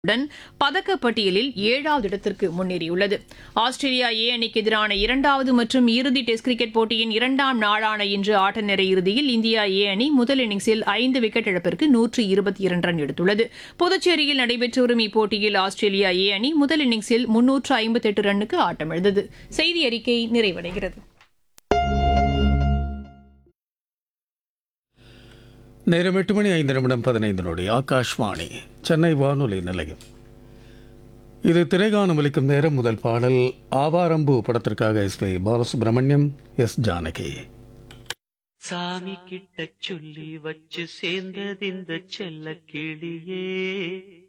உடன் பதக்கப்பட்டியலில் ஏழாவது இடத்திற்கு முன்னேறியுள்ளது ஆஸ்திரேலியா ஏ அணிக்கு எதிரான இரண்டாவது மற்றும் இறுதி டெஸ்ட் கிரிக்கெட் போட்டியின் இரண்டாம் நாளான இன்று ஆட்ட நேர இறுதியில் இந்தியா ஏ அணி முதல் இன்னிங்ஸில் ஐந்து விக்கெட் இழப்பிற்கு நூற்று இருபத்தி இரண்டு ரன் எடுத்துள்ளது புதுச்சேரியில் நடைபெற்று வரும் இப்போட்டியில் ஆஸ்திரேலியா ஏ அணி முதல் இன்னிங்ஸில் முன்னூற்று ஐம்பத்தெட்டு ரன்னுக்கு ஆட்டமிழந்தது செய்தி அறிக்கை நிறைவடைகிறது நேரம் எட்டு மணி ஐந்து நிமிடம் பதினைந்து நொடி ஆகாஷ்வாணி சென்னை வானொலி நிலையம் இது திரைகாணம் ஒலிக்கும் நேரம் முதல் பாடல் ஆவாரம்பு படத்திற்காக S P Balasubrahmanyam S Janaki சாமி கிட்ட சொல்லி வச்சு சேர்ந்தது இந்த செல்ல கிளியே